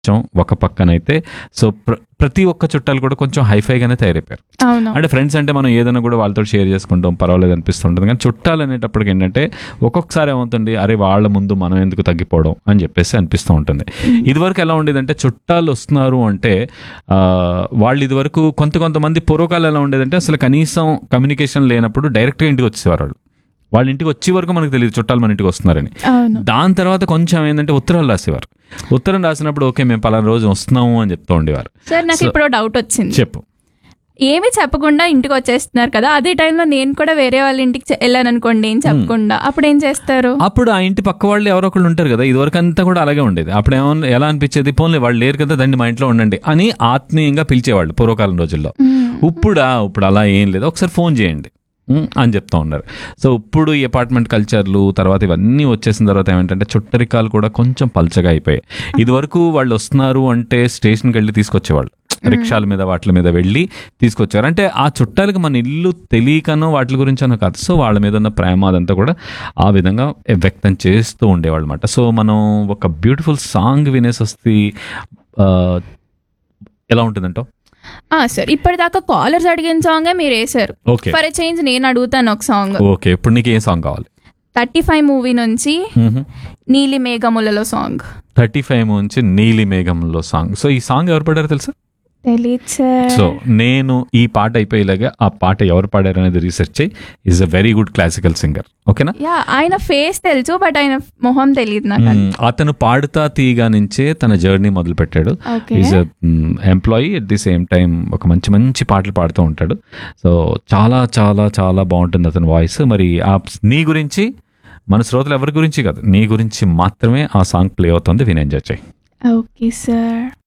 కొంచెం ఒక పక్కనైతే సో ప్ర ప్రతి ఒక్క చుట్టాలు కూడా కొంచెం హైఫైగానే తయారైపోయారు అవును అంటే ఫ్రెండ్స్ అంటే మనం ఏదైనా కూడా వాళ్ళతో షేర్ చేసుకుంటాం పర్వాలేదు అనిపిస్తుంటుంది కానీ చుట్టాలు అనేటప్పటికి ఏంటంటే ఒక్కొక్కసారి ఏమవుతుంది అరే వాళ్ళ ముందు మనం ఎందుకు తగ్గిపోవడం అని చెప్పేసి అనిపిస్తూ ఉంటుంది ఇదివరకు ఎలా ఉండేదంటే చుట్టాలు వస్తున్నారు అంటే ఆ, వాళ్ళు ఇదివరకు కొంత కొంతమంది పూర్వకాలం ఎలా ఉండేదంటే అసలు కనీసం కమ్యూనికేషన్ లేనప్పుడు డైరెక్ట్గా ఇంటికి వచ్చేవారు వాళ్ళు వాళ్ళ ఇంటికి వచ్చే వరకు మనకు తెలియదు చుట్టాలు మన ఇంటికి వస్తున్నారని అవును దాని తర్వాత కొంచెం ఏంటంటే ఉత్తరాలు రాసేవారు ఉత్తరం రాసినప్పుడు ఓకే మేము పలానా రోజు వస్తున్నాము అని చెప్తూ ఉండేవారు సార్ నాకు So- ఇప్పుడు డౌట్ వచ్చింది చెప్పు ఏమి చెప్పకుండా ఇంటికి వచ్చేస్తున్నారు కదా అదే టైంలో నేను కూడా వేరే వాళ్ళ ఇంటికి చె- వెళ్ళాను అనుకోండి ఏం చెప్పకుండా అప్పుడు ఏం చేస్తారు అప్పుడు ఆ ఇంటి పక్క వాళ్ళు ఎవరో ఒకళ్ళు ఉంటారు కదా ఇదివరకు అంతా కూడా అలాగే ఉండేది అప్పుడు ఏమన్నా ఎలా అనిపించేది పోన్లే వాళ్ళు లేరు కదా దండి మా ఇంట్లో ఉండండి అని ఆత్మీయంగా పిలిచేవాళ్ళు పూర్వకాలం రోజుల్లో ఇప్పుడా ఇప్పుడు అలా ఏం లేదు ఒకసారి ఫోన్ చేయండి ఉమ్, అని చెప్తా ఉన్నారు సో ఇప్పుడు ఈ అపార్ట్మెంట్ కల్చర్లు తర్వాత ఇవన్నీ వచ్చేసిన తర్వాత ఏమంటే చుట్టరికాలు కూడా కొంచెం పల్చగా అయిపోయాయి ఇదివరకు వాళ్ళు వస్తున్నారు అంటే స్టేషన్కి వెళ్ళి తీసుకొచ్చేవాళ్ళు రిక్షాల మీద వాటి మీద వెళ్ళి తీసుకొచ్చారు అంటే ఆ చుట్టాలకి మన ఇల్లు తెలియకనో వాటి గురించనో కాదు సో వాళ్ళ మీద ఉన్న ప్రేమ అదంతా కూడా ఆ విధంగా వ్యక్తం చేస్తూ ఉండేవాళ్ళు అనమాట సో మనం ఒక బ్యూటిఫుల్ సాంగ్ వినేసి వస్తే ఆ, ఎలా ఉంటుందంటావు ఆ సార్ ఇప్పటిదాకా కాలర్స్ అడిగిన సాంగే మీరు వేసారు ఓకే ఫర్ ఎ చేంజ్ నేను అడుగుతాను ఒక సాంగ్ ఓకే ఇప్పుడు నీకు ఏ సాంగ్ కావాలి థర్టీ ఫైవ్ మూవీ నుంచి నీలి మేఘములలో సాంగ్ థర్టీ ఫైవ్ నుంచి నీలి మేఘంలో సాంగ్ సో ఈ సాంగ్ ఎవరు పాడారు తెలుసా తెలీదు సార్ సో నేను ఈ పాట అయిపోయేలాగా ఆ పాట ఎవరు పాడారు అనేది రీసెర్చ్ చేయి is a very good classical singer ఓకేనా యా ఆయన ఫేస్ తెలుసు బట్ ఆయన మొహం తెలియదు నాకు మ్మ్. అతను పాడుతా తీగా నుంచే తన జర్నీ మొదలు పెట్టాడు okay is employee at the same time ఒక మంచి మంచి పాటలు పాడుతూ ఉంటాడు సో చాలా చాలా చాలా బాగుంటుంది అతని వాయిస్ మరి ఆ నీ గురించి మన శ్రోతలు ఎవరి గురించి కాదు నీ గురించి మాత్రమే ఆ సాంగ్ ప్లే అవుతుంది విని ఎంజాయ్ చేయి ఓకే సార్